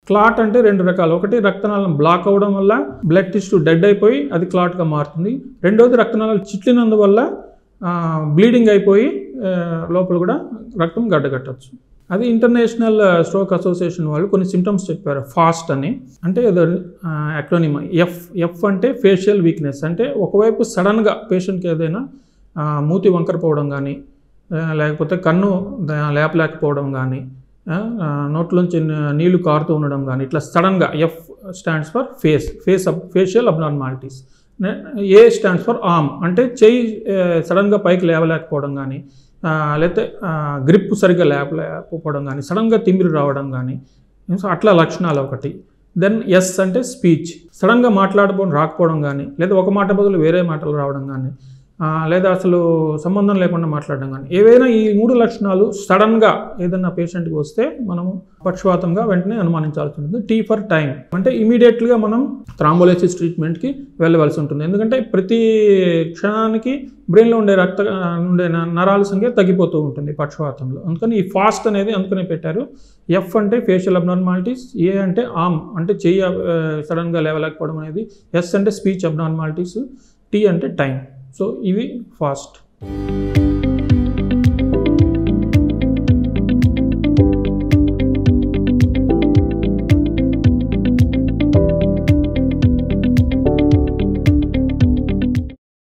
clot అంటే రెండు రకాలు ఒకటి రక్తనాళం బ్లాక్ అవ్వడం వల్ల బ్లడ్ టిష్యూ డెడ్ అయిపోయి అది క్లాట్గా మారుతుంది రెండోది రక్తనాళాలు చిట్లినందువల్ల బ్లీడింగ్ అయిపోయి ఆ, లోపల కూడా రక్తం గడ్డగట్టచ్చు అది ఇంటర్నేషనల్ స్ట్రోక్ అసోసియేషన్ వాళ్ళు కొన్ని సిమ్టమ్స్ చెప్పారు ఫాస్ట్ అని అంటే ఏదో అక్రోనిమ్ ఎఫ్ ఎఫ్ అంటే ఫేషియల్ వీక్నెస్ అంటే ఒకవైపు సడన్గా పేషెంట్కి ఏదైనా ఆ, మూతి వంకర పోవడం కానీ లేకపోతే కన్ను ద- లేపలేకపోవడం కానీ నోట్లోంచి న- నీళ్లు కారుతూ ఉండడం కానీ ఇట్లా సడన్గా F stands for face face ab facial abnormalities A stands for arm అంటే చెయ్యి సడన్గా పైకి లేవలేకపోవడం కానీ లేకపోతే గ్రిప్ సరిగ్గా లేపలేకపోవడం కానీ సడన్గా తిమ్మిరి రావడం కానీ సో అట్లా లక్షణాలు ఒకటి దెన్ ఎస్ అంటే స్పీచ్ సడన్గా మాట్లాడడం రాకపోవడం కానీ లేదా ఒక మాట బదులు వేరే మాటలు రావడం కానీ ఆ, లేదా అసలు సంబంధం లేకుండా మాట్లాడడం కానీ ఏవైనా ఈ మూడు లక్షణాలు సడన్గా ఏదైనా పేషెంట్కి వస్తే మనము పక్షవాతంగా వెంటనే అనుమానించాల్సి ఉంటుంది టీ ఫర్ టైం అంటే ఇమీడియట్గా మనం థ్రాంబోలైసిస్ ట్రీట్మెంట్కి వెళ్ళవలసి ఉంటుంది ఎందుకంటే ప్రతి క్షణానికి బ్రెయిన్లో ఉండే రక్త ఉండే న- నరాల సంఖ్య తగ్గిపోతూ ఉంటుంది పక్షవాతంలో అందుకని ఈ ఫాస్ట్ అనేది అందుకనే పెట్టారు ఎఫ్ అంటే ఫేషియల్ అబ్నార్మాలిటీస్ ఏ అంటే ఆమ్ అంటే చెయ్యి సడన్గా లేవలేకపోవడం అనేది ఎస్ అంటే స్పీచ్ అబ్నార్మాలిటీస్ టీ అంటే టైం సో ఇవి ఫాస్ట్